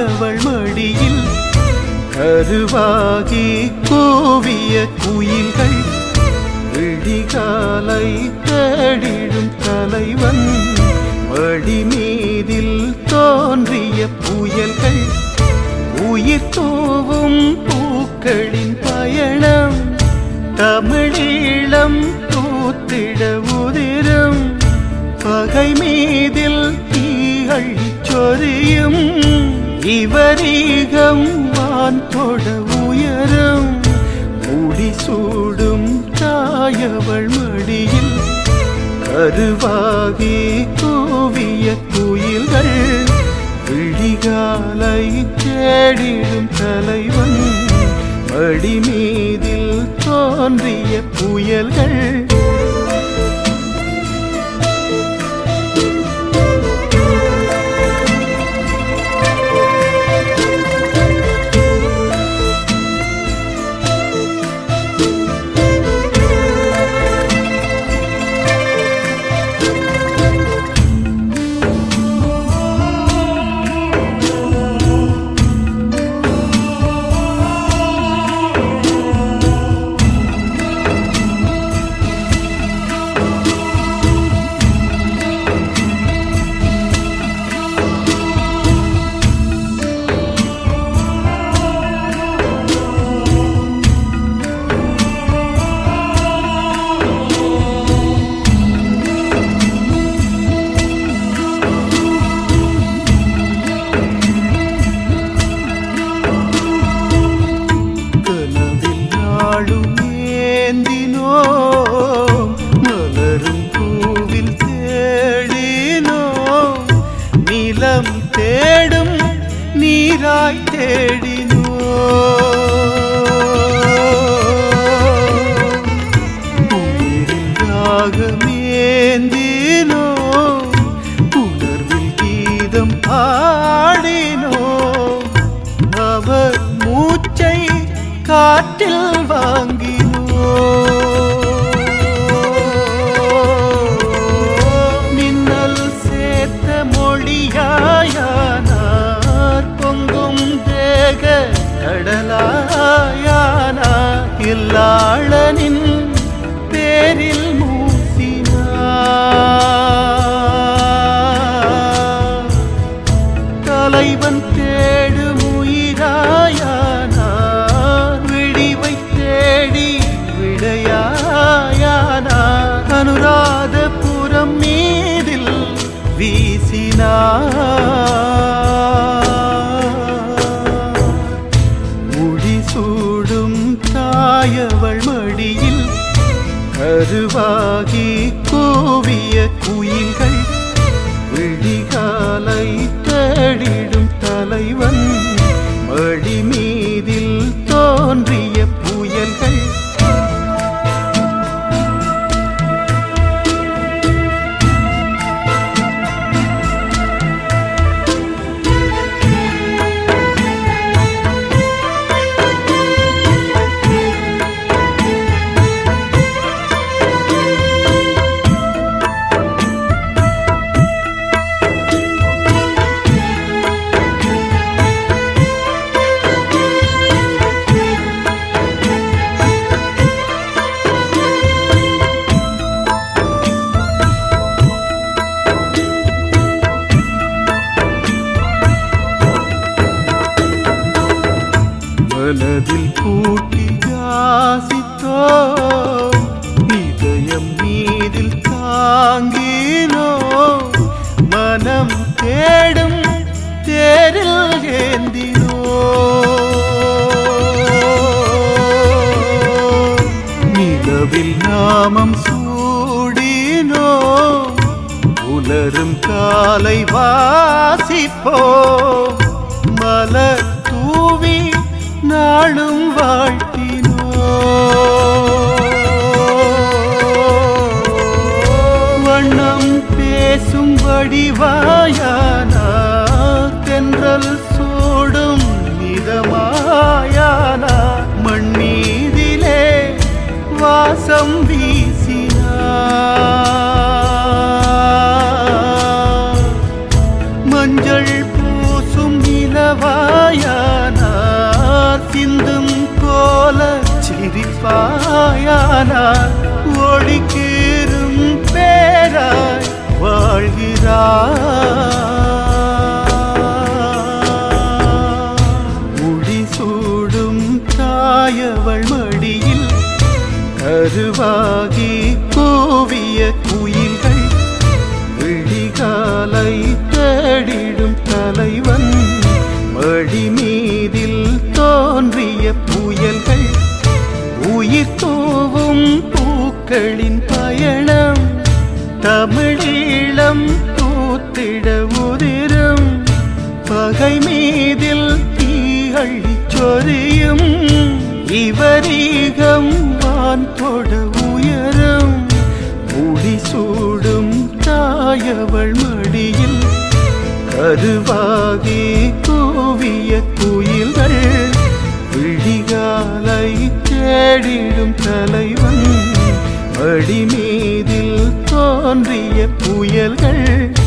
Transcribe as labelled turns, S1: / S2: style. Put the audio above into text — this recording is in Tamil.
S1: தாயவள் மடியில் கருவாகி கூவிய குயில்கள் விழிகாலை தேடிடும் தலைவன் மடி மீதில் தோன்றிய புயல்கள் உயிர் தூவும் பூக்களின் பயணம் தமிழீழம் தூத்திட உதிரும் பகை மீதில் தீகள் சொரியும் இவரீகம் வான் தொட உயரும் முடிசூடும் தாயவள் மடியில் கருவாகி கூவிய குயில்கள் விழிகாலை தேடிடும் தலைவன் மடி மீதில் தோன்றிய புயல்கள் கனவில் நாளும் ஏந்தினோம் மலரும் பூவில் தேடினோம் நிலம் தேடும் நீராய் தேடினோம் உயிரில் ராகமேந்தினோம் உணர்வில் கீதம் பாடினோம் அவர் மூச்சை காற்றில் வாங்கினோம் மின்னல் சேர்த்த மொழியாயானார் பொங்கும் தேக கடலாயானார் இல்லாளனின் பேரில் மூசினார் தலைவன் தேடும் உயிராயானார் விடிவை தேடி விடையாயானார் அனுராதபுரம் மீதில் வீசினார் முடிசூடும் தாயவள் மடியில் கருவாகி கூவிய குயில்கள் விழிகாலை தேடிடும் தலைவன் மடி மீதில் தோன்றிய புயல்கள் மனதில் பூட்டி யாசித்தோ இதயம் மீதில் தாங்கினோ மனம் தேடும் தேரில் ஏந்தினோ நிலவில் நாமம் சூடினோ உலரும் காலை வாசிப்போ மலர் தூவி நாளும் வாழ்த்தினோ வண்ணம் பேசும் வடிவாயானா தென்றல் சூடும் மிதமாயானா மண்ணீதிலே வாசம் வீசினார் மஞ்சள் பூசும் நிலவா தாயானார் ஒளிக்கீரும் பேராய் வாழ்கிறார் முடிசூடும் தாயவள் மடியில் கருவாகி கூவிய குயில்கள் விழிகாலை தேடிடும் தலைவன் மடி மீதில் தோன்றிய புயல்கள் உயிர் தூவும் பூக்களின் பயணம் தமிழீழம் பூத்திட உதிரும் பகை மீதில் தீயள்ளி சொரியும் இவரீகம் வான் தொட உயரும் முடிசூடும் தாயவள் மடியில் கருவாகி கூவிய குயில்கள் விழிகாலை தேடிடும் தலைவன் அடி மீதில் தோன்றிய புயல்கள்